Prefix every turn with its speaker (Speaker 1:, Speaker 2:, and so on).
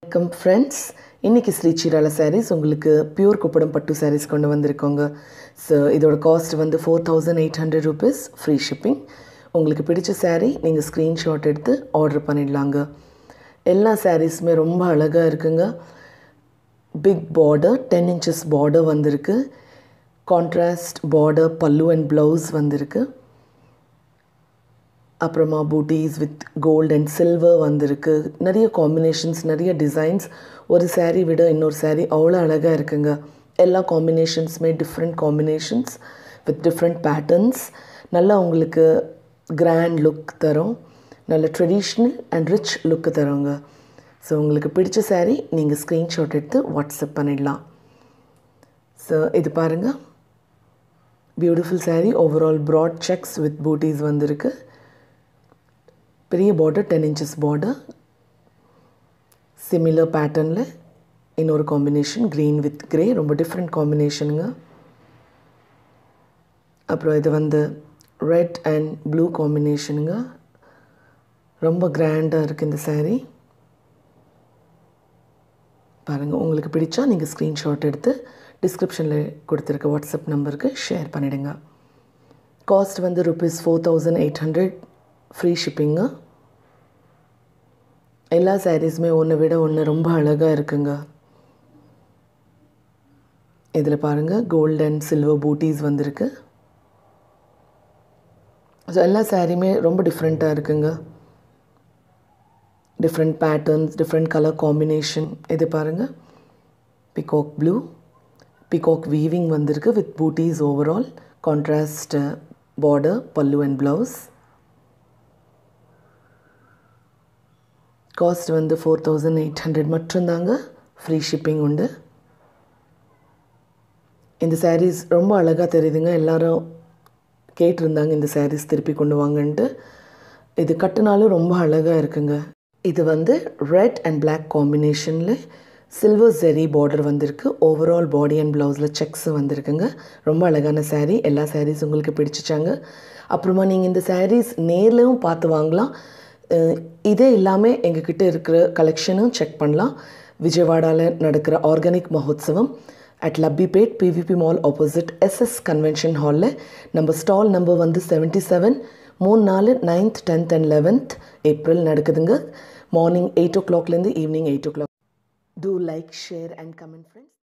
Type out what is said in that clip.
Speaker 1: வணக்கம் ஃப்ரெண்ட்ஸ் இன்றைக்கி ஸ்ரீ சீரால சாரீஸ் உங்களுக்கு பியூர் குப்படம் பட்டு சாரீஸ் கொண்டு வந்திருக்கோங்க ஸோ இதோட காஸ்ட் வந்து four thousand eight hundred rupees free shipping உங்களுக்கு பிடிச்ச saree நீங்கள் ஸ்க்ரீன்ஷாட் எடுத்து ஆர்டர் பண்ணிடலாங்க எல்லா சாரீஸுமே ரொம்ப அழகாக இருக்குங்க big border ten inches border வந்திருக்கு கான்ட்ராஸ்ட் பார்டர் பல்லு அண்ட் ப்ளவுஸ் வந்திருக்கு அப்புறமா பூட்டீஸ் வித் கோல்ட் அண்ட் சில்வர் வந்திருக்கு நிறைய காம்பினேஷன்ஸ் நிறைய டிசைன்ஸ் ஒரு saree விட இன்னொரு saree அவ்வளோ அழகாக இருக்குங்க எல்லா காம்பினேஷன்ஸுமே different combinations with different patterns நல்லா உங்களுக்கு கிராண்ட் லுக் தரும் நல்ல ட்ரெடிஷ்னல் அண்ட் ரிச் லுக்கு தருங்க ஸோ உங்களுக்கு பிடிச்ச saree நீங்கள் ஸ்க்ரீன்ஷாட் எடுத்து வாட்ஸ்அப் பண்ணிடலாம் ஸோ இது பாருங்கள் beautiful saree overall broad checks with பூட்டீஸ் வந்திருக்கு பெரிய border ten inches border similar பேட்டர்னில் இன்னொரு காம்பினேஷன் க்ரீன் வித் கிரே ரொம்ப டிஃப்ரெண்ட் காம்பினேஷனுங்க அப்புறம் இது வந்து ரெட் அண்ட் ப்ளூ காம்பினேஷனுங்க ரொம்ப கிராண்டாக இருக்குது இந்த saree பாருங்கள் உங்களுக்கு பிடிச்சா நீங்கள் ஸ்க்ரீன்ஷாட் எடுத்து டிஸ்கிரிப்ஷனில் கொடுத்துருக்க வாட்ஸ்அப் நம்பருக்கு ஷேர் பண்ணிவிடுங்க காஸ்ட் வந்து rupees four thousand eight hundred free shipping எல்லா சாரீஸுமே ஒன்றை விட ஒன்று ரொம்ப அழகாக இருக்குங்க இதில் பாருங்கள் கோல்ட் அண்ட் சில்வர் பூட்டீஸ் வந்திருக்கு ஸோ எல்லா சாரியுமே ரொம்ப டிஃப்ரெண்ட்டாக இருக்குங்க different patterns different colour combination இது பாருங்கள் பிகாக் ப்ளூ பிகாக் வீவிங் வந்திருக்கு வித் பூட்டீஸ் ஓவரால் கான்ட்ராஸ்ட் பார்டர் பல்லு அண்ட் ப்ளவுஸ் காஸ்ட் வந்து ஃபோர் தௌசண்ட் எயிட் ஹண்ட்ரட் மட்டும்தாங்க ஃப்ரீ ஷிப்பிங் உண்டு இந்த சாரீஸ் ரொம்ப அழகாக தெரியுதுங்க எல்லாரும் கேட்டிருந்தாங்க இந்த சாரீஸ் திருப்பி கொண்டு வாங்கன்ட்டு இது கட்டினாலும் ரொம்ப அழகாக இருக்குங்க இது வந்து ரெட் அண்ட் பிளாக் காம்பினேஷனில் சில்வர் ஜெரி பார்டர் வந்திருக்கு ஓவரால் பாடி அண்ட் ப்ளவுஸில் செக்ஸ் வந்திருக்குங்க ரொம்ப அழகான saree எல்லா சாரீஸ் உங்களுக்கு பிடிச்சிச்சாங்க அப்புறமா நீங்கள் இந்த சாரீஸ் நேர்லையும் பார்த்து வாங்கலாம் அஹ் இதே இல்லாமல் எங்ககிட்ட இருக்கிற கலெக்ஷனும் செக் பண்ணலாம் விஜயவாடாவில் நடக்கிற organic Mahotsavam at Labbipet PVP mall opposite SS convention ஹாலில் நம்ம ஸ்டால் நம்பர் வந்து செவன்ட்டி செவன் மூணு நாலு ninth tenth and eleventh April நடக்குதுங்க மார்னிங் எயிட் ஓ கிளாக்லேருந்து evening eight o'clock to like share and comment friends